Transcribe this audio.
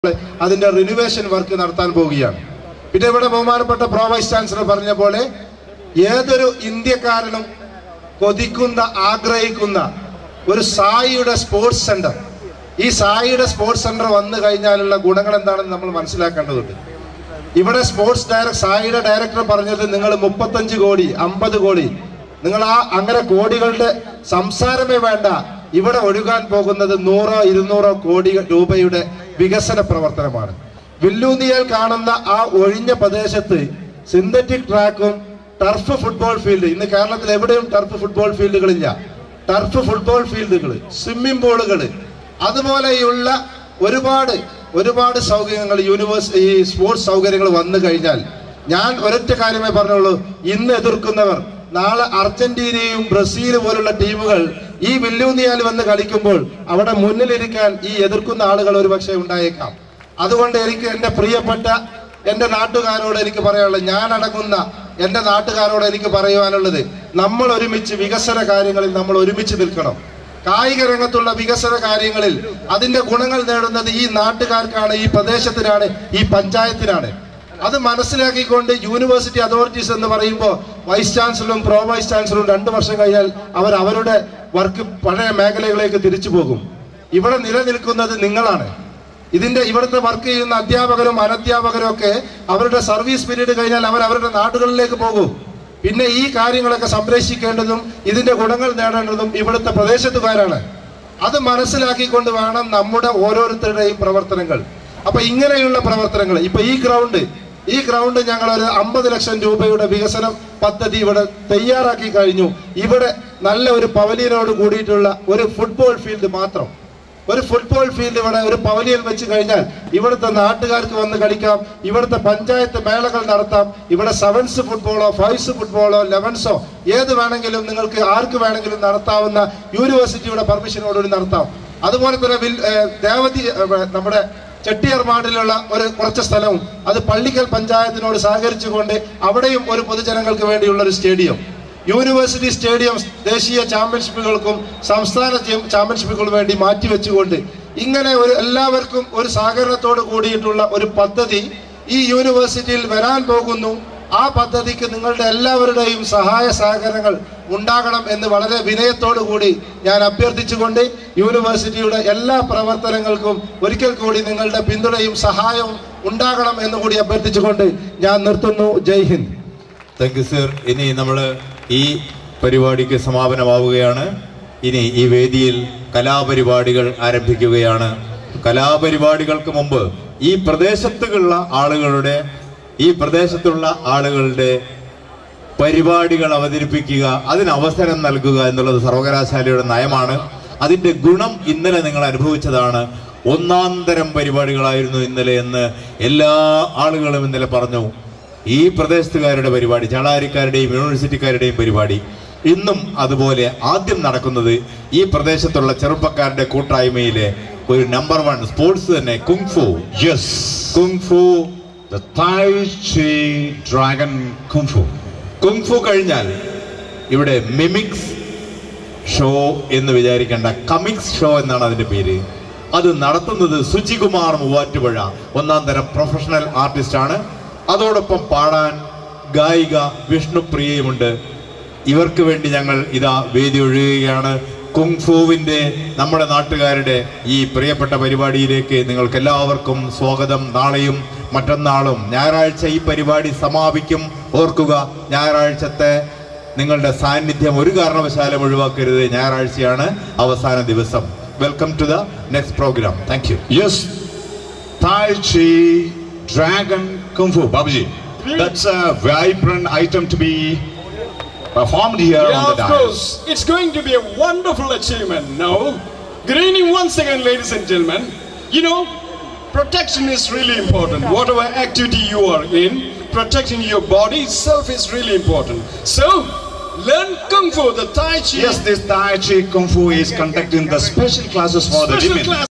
അതിന്റെ renovation work നടത്താൻ പോവുകയാണ് പിന്നെ ഇവിടെ ബഹുമാനപ്പെട്ട പ്രോ വൈസ് ചാൻസലർ പറഞ്ഞ പോലെ ഏതൊരു ഇന്ത്യക്കാരനും കൊതിക്കുന്ന ആഗ്രഹിക്കുന്ന ഒരു സായിയുടെ സ്പോർട്സ് സെന്റർ ഈ സായിയുടെ സ്പോർട്സ് സെന്റർ വന്നു കഴിഞ്ഞാലുള്ള ഗുണങ്ങൾ എന്താണെന്ന് നമ്മൾ മനസ്സിലാക്കേണ്ടതുണ്ട് ഇവിടെ സ്പോർട്സ് ഡയറക്ടർ സായിയുടെ ഡയറക്ടർ പറഞ്ഞത് നിങ്ങൾ മുപ്പത്തഞ്ച് കോടി അമ്പത് കോടി നിങ്ങൾ ആ അങ്ങനെ കോടികളുടെ സംസാരമേ വേണ്ട ഇവിടെ ഒഴുകാൻ പോകുന്നത് നൂറോ ഇരുന്നൂറോ കോടി രൂപയുടെ വികസന പ്രവർത്തനമാണ് വില്ലൂന്നിയാൽ കാണുന്ന ആ ഒഴിഞ്ഞ പ്രദേശത്ത് സിന്തറ്റിക് ട്രാക്കും ടർഫ് ഫുട്ബോൾ ഫീൽഡ് ഇന്ന് കേരളത്തിൽ എവിടെയും ടർഫ് ഫുട്ബോൾ ഫീൽഡുകളില്ല ടർഫ് ഫുട്ബോൾ ഫീൽഡുകൾ സ്വിമ്മിംഗ് പൂളുകൾ അതുപോലെയുള്ള ഒരുപാട് ഒരുപാട് സൗകര്യങ്ങൾ യൂണിവേഴ്സ് ഈ സ്പോർട്സ് സൗകര്യങ്ങൾ വന്നു കഴിഞ്ഞാൽ ഞാൻ ഒരൊറ്റ കാര്യമേ പറഞ്ഞുള്ളൂ ഇന്ന് എതിർക്കുന്നവർ നാളെ അർജന്റീനയും ബ്രസീൽ പോലുള്ള ടീമുകൾ ഈ വില്ലൂന്നിയാൽ വന്ന് കളിക്കുമ്പോൾ അവിടെ മുന്നിലിരിക്കാൻ ഈ എതിർക്കുന്ന ആളുകൾ ഒരുപക്ഷെ ഉണ്ടായേക്കാം അതുകൊണ്ട് എനിക്ക് എൻ്റെ പ്രിയപ്പെട്ട എൻ്റെ നാട്ടുകാരോട് എനിക്ക് പറയാനുള്ളത് ഞാൻ അടങ്ങുന്ന എൻ്റെ നാട്ടുകാരോട് എനിക്ക് പറയുവാനുള്ളത് നമ്മൾ ഒരുമിച്ച് വികസന കാര്യങ്ങളിൽ നമ്മൾ ഒരുമിച്ച് നിൽക്കണം കായിക രംഗത്തുള്ള വികസന കാര്യങ്ങളിൽ അതിന്റെ ഗുണങ്ങൾ നേടുന്നത് ഈ നാട്ടുകാർക്കാണ് ഈ പ്രദേശത്തിനാണ് ഈ പഞ്ചായത്തിനാണ് അത് മനസ്സിലാക്കിക്കൊണ്ട് യൂണിവേഴ്സിറ്റി അതോറിറ്റീസ് എന്ന് പറയുമ്പോൾ വൈസ് ചാൻസലറും പ്രോ വൈസ് ചാൻസലറും രണ്ടു വർഷം കഴിഞ്ഞാൽ അവർ അവരുടെ വർക്ക് പഴയ മേഖലകളിലേക്ക് തിരിച്ചു പോകും ഇവിടെ നിലനിൽക്കുന്നത് നിങ്ങളാണ് ഇതിന്റെ ഇവിടുത്തെ വർക്ക് ചെയ്യുന്ന അധ്യാപകരും അനധ്യാപകരും ഒക്കെ അവരുടെ സർവീസ് പീരീഡ് കഴിഞ്ഞാൽ അവർ അവരുടെ നാടുകളിലേക്ക് പോകും പിന്നെ ഈ കാര്യങ്ങളൊക്കെ സംരക്ഷിക്കേണ്ടതും ഇതിന്റെ ഗുണങ്ങൾ നേടേണ്ടതും ഇവിടുത്തെ പ്രദേശത്തുകാരാണ് അത് മനസ്സിലാക്കിക്കൊണ്ട് വേണം നമ്മുടെ ഓരോരുത്തരുടെയും പ്രവർത്തനങ്ങൾ അപ്പൊ ഇങ്ങനെയുള്ള പ്രവർത്തനങ്ങൾ ഇപ്പൊ ഈ ഗ്രൗണ്ട് ഈ ഗ്രൗണ്ട് ഞങ്ങൾ ഒരു അമ്പത് ലക്ഷം രൂപയുടെ വികസന പദ്ധതി ഇവിടെ തയ്യാറാക്കി കഴിഞ്ഞു ഇവിടെ നല്ല ഒരു പവലിയനോട് കൂടിയിട്ടുള്ള ഒരു ഫുട്ബോൾ ഫീൽഡ് മാത്രം ഒരു ഫുട്ബോൾ ഫീൽഡ് ഇവിടെ ഒരു പവലിയൻ വെച്ച് കഴിഞ്ഞാൽ ഇവിടുത്തെ നാട്ടുകാർക്ക് വന്ന് കളിക്കാം ഇവിടുത്തെ പഞ്ചായത്ത് മേളകൾ നടത്താം ഇവിടെ സെവൻസ് ഫുട്ബോളോ ഫൈവ്സ് ഫുട്ബോളോ ലെവൻസോ ഏത് വേണമെങ്കിലും നിങ്ങൾക്ക് ആർക്ക് വേണമെങ്കിലും നടത്താവുന്ന യൂണിവേഴ്സിറ്റിയുടെ പെർമിഷനോടുകൂടി നടത്താം അതുപോലെ തന്നെ വിൽ- ഏ, ദേവതി ഏ, നമ്മുടെ ചെട്ടിയർമാടിലുള്ള ഒരു കുറച്ച് സ്ഥലവും അത് പള്ളിക്കൽ പഞ്ചായത്തിനോട് സഹകരിച്ചുകൊണ്ട് അവിടെയും ഒരു പൊതുജനങ്ങൾക്ക് വേണ്ടിയുള്ള ഒരു സ്റ്റേഡിയം യൂണിവേഴ്സിറ്റി സ്റ്റേഡിയം ദേശീയ ചാമ്പ്യൻഷിപ്പുകൾക്കും സംസ്ഥാന ചാം- ചാമ്പ്യൻഷിപ്പുകൾക്കും വേണ്ടി മാറ്റിവെച്ചുകൊണ്ട് ഇങ്ങനെ ഒരു എല്ലാവർക്കും ഒരു സഹകരണത്തോട് കൂടിയിട്ടുള്ള ഒരു പദ്ധതി ഈ യൂണിവേഴ്സിറ്റിയിൽ വരാൻ പോകുന്നു ആ പദ്ധതിക്ക് നിങ്ങളുടെ എല്ലാവരുടെയും സഹായ സഹകരണങ്ങൾ ഉണ്ടാകണം എന്ന് വളരെ വിനയത്തോടു കൂടി ഞാൻ അഭ്യർത്ഥിച്ചുകൊണ്ട് യൂണിവേഴ്സിറ്റിയുടെ എല്ലാ പ്രവർത്തനങ്ങൾക്കും ഒരിക്കൽ കൂടി നിങ്ങളുടെ പിന്തുണയും സഹായവും ഉണ്ടാകണം എന്ന് കൂടി അഭ്യർത്ഥിച്ചുകൊണ്ട് ഞാൻ നിർത്തുന്നു Jai Hind thank you sir ഇനി നമ്മൾ ഈ പരിപാടിക്ക് സമാപനമാവുകയാണ് ഇനി ഈ വേദിയിൽ കലാപരിപാടികൾ ആരംഭിക്കുകയാണ് കലാപരിപാടികൾക്ക് മുമ്പ് ഈ പ്രദേശത്തുള്ള ആളുകളുടെ ഈ പ്രദേശത്തുള്ള ആളുകളുടെ പരിപാടികൾ അവതരിപ്പിക്കുക അതിന് അവസരം നൽകുക എന്നുള്ളത് സർവകലാശാലയുടെ നയമാണ് അതിന്റെ ഗുണം ഇന്നലെ നിങ്ങൾ അനുഭവിച്ചതാണ് ഒന്നാം തരം പരിപാടികളായിരുന്നു ഇന്നലെ എന്ന് എല്ലാ ആളുകളും ഇന്നലെ പറഞ്ഞു ഈ പ്രദേശത്തുകാരുടെ പരിപാടി ചാളാരിക്കാരുടെയും യൂണിവേഴ്സിറ്റിക്കാരുടെയും പരിപാടി ഇന്നും അതുപോലെ ആദ്യം നടക്കുന്നത് ഈ പ്രദേശത്തുള്ള ചെറുപ്പക്കാരുടെ കൂട്ടായ്മയിലെ ഒരു നമ്പർ വൺ സ്പോർട്സ് തന്നെ kung fu Yes, kung fu the Tai Chi Dragon Kung Fu. Kung fu കഴിഞ്ഞാൽ ഇവിടെ മിമിക്സ് ഷോ എന്ന് വിചാരിക്കേണ്ട കമിക്സ് ഷോ എന്നാണ് അതിന്റെ പേര് അത് നടത്തുന്നത് സുജികുമാർ മൂവാറ്റുപുഴ ഒന്നാം തരം പ്രൊഫഷണൽ ആർട്ടിസ്റ്റ് ആണ് അതോടൊപ്പം പാടാൻ ഗായിക വിഷ്ണുപ്രിയയുമുണ്ട് ഇവർക്ക് വേണ്ടി ഞങ്ങൾ ഇതാ വേദി ഒഴുകുകയാണ് കുങ്ഫുവിന്റെ നമ്മുടെ നാട്ടുകാരുടെ ഈ പ്രിയപ്പെട്ട പരിപാടിയിലേക്ക് നിങ്ങൾക്ക് എല്ലാവർക്കും സ്വാഗതം നാളെയും മറ്റന്നാളും ഞായറാഴ്ച ഈ പരിപാടി സമാപിക്കും ഓർക്കുക ഞായറാഴ്ചത്തെ നിങ്ങളുടെ സാന്നിധ്യം ഒരു കാരണവശാലും ഒഴിവാക്കരുത് ഞായറാഴ്ചയാണ് അവസാന ദിവസം welcome to the next programme thank you Yes, Tai Chi Dragon Kung Fu. Babaji, that's a vibrant item to be performed here Yeah, on the of dais. course. It's going to be a wonderful achievement. No? Good evening once again, ladies and gentlemen. You know, protection is really important. Whatever activity you are in, protecting your body itself is really important. So, learn Kung Fu, the Tai Chi. Yes, this Tai Chi Kung Fu is conducting the special classes for the special women. class.